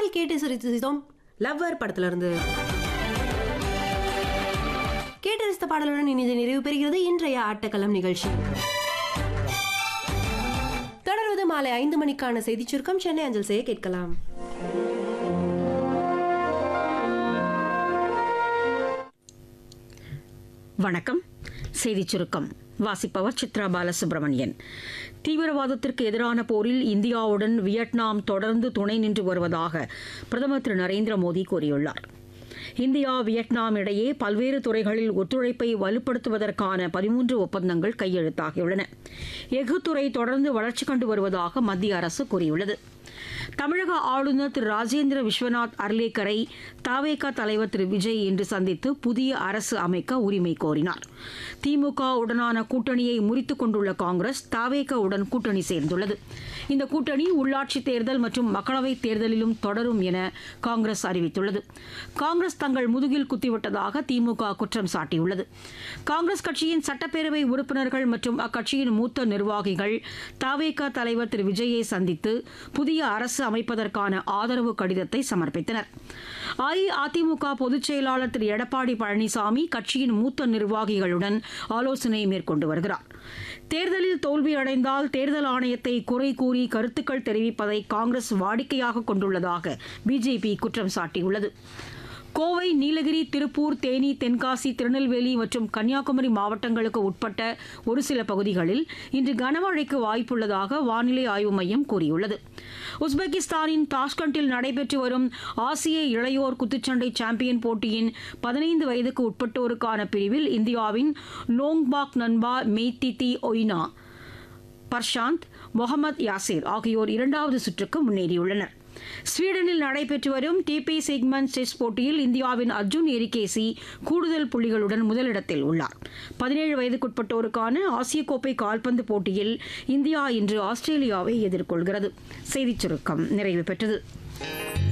பாடல் கேட்டு சிரித்தோம் லவ்வர் படத்துல இருந்து கேட்டு ரசித்த பாடலுடன் இனிது நிறைவு பெறுகிறது இன்றைய ஆட்டக்களம் நிகழ்ச்சி தொடர்வது மாலை ஐந்து மணிக்கான செய்திச் சுருக்கம் சென்னை அஞ்சல் செய்ய கேட்கலாம் வணக்கம் செய்திச் சுருக்கம் வாசிப்பவர் சித்ரா பாலசுப்ரமணியன் தீவிரவாதத்திற்கு எதிரான போரில் இந்தியாவுடன் வியட்நாம் தொடர்ந்து துணை நின்று வருவதாக பிரதமர் திரு நரேந்திர மோடி கூறியுள்ளார் இந்தியா வியட்நாம் இடையே பல்வேறு துறைகளில் ஒத்துழைப்பை வலுப்படுத்துவதற்கான பதிமூன்று ஒப்பந்தங்கள் கையெழுத்தாகியுள்ளன எஃகுத்துறை தொடர்ந்து வளர்ச்சி கண்டு வருவதாக மத்திய அரசு கூறியுள்ளது தமிழக ஆளுநர் திரு ராஜேந்திர விஸ்வநாத் அர்லேக்கரை தாவேகா தலைவர் திரு விஜய் இன்று சந்தித்து புதிய அரசு அமைக்க உரிமை கோரினார் திமுக உடனான கூட்டணியை முறித்துக் கொண்டுள்ள காங்கிரஸ் தாவேகா உடன் கூட்டணி சேர்ந்துள்ளது இந்த கூட்டணி உள்ளாட்சித் தேர்தல் மற்றும் மக்களவைத் தேர்தலிலும் தொடரும் என காங்கிரஸ் அறிவித்துள்ளது காங்கிரஸ் தங்கள் முதுகில் குத்திவிட்டதாக திமுக குற்றம் சாட்டியுள்ளது காங்கிரஸ் கட்சியின் சட்டப்பேரவை உறுப்பினர்கள் மற்றும் அக்கட்சியின் மூத்த நிர்வாகிகள் தாவேகா தலைவர் திரு விஜயை சந்தித்து புதிய அரசு அமைப்பதற்கான ஆதரவு கடிதத்தை சமர்ப்பித்தனர் அஇஅதிமுக பொதுச் செயலாளர் திரு எடப்பாடி பழனிசாமி கட்சியின் மூத்த நிர்வாகிகளுடன் ஆலோசனை மேற்கொண்டு வருகிறார் தேர்தலில் தோல்வியடைந்தால் தேர்தல் ஆணையத்தை குறை கூறி கருத்துக்கள் தெரிவிப்பதை காங்கிரஸ் வாடிக்கையாக கொண்டுள்ளதாக பிஜேபி குற்றம் சாட்டியுள்ளது கோவை நீலகிரி திருப்பூர் தேனி தென்காசி திருநெல்வேலி மற்றும் கன்னியாகுமரி மாவட்டங்களுக்கு உட்பட்ட ஒரு சில பகுதிகளில் இன்று கனமழைக்கு வாய்ப்புள்ளதாக வானிலை ஆய்வு மையம் கூறியுள்ளது உஸ்பெகிஸ்தானின் தாஷ்கண்டில் நடைபெற்று வரும் ஆசிய இளையோர் குத்துச்சண்டை சாம்பியன் போட்டியின் பதினைந்து வயதுக்கு உட்பட்டோருக்கான பிரிவில் இந்தியாவின் நோங்பாக் நன்பா மெய்டிதி ஒய்னா பர்ஷாந்த் முகமது யாசிர் ஆகியோர் இரண்டாவது சுற்றுக்கு முன்னேறியுள்ளனர் ஸ்வீடனில் நடைபெற்று வரும் டிபி சிக்மன் செஸ் போட்டியில் இந்தியாவின் அர்ஜுன் எரிகேசி கூடுதல் புள்ளிகளுடன் முதலிடத்தில் உள்ளார் பதினேழு வயதுக்குட்பட்டோருக்கான ஆசிய கோப்பை கால்பந்து போட்டியில் இந்தியா இன்று ஆஸ்திரேலியாவை எதிர்கொள்கிறது செய்திச் சுருக்கம் நிறைவு பெற்றது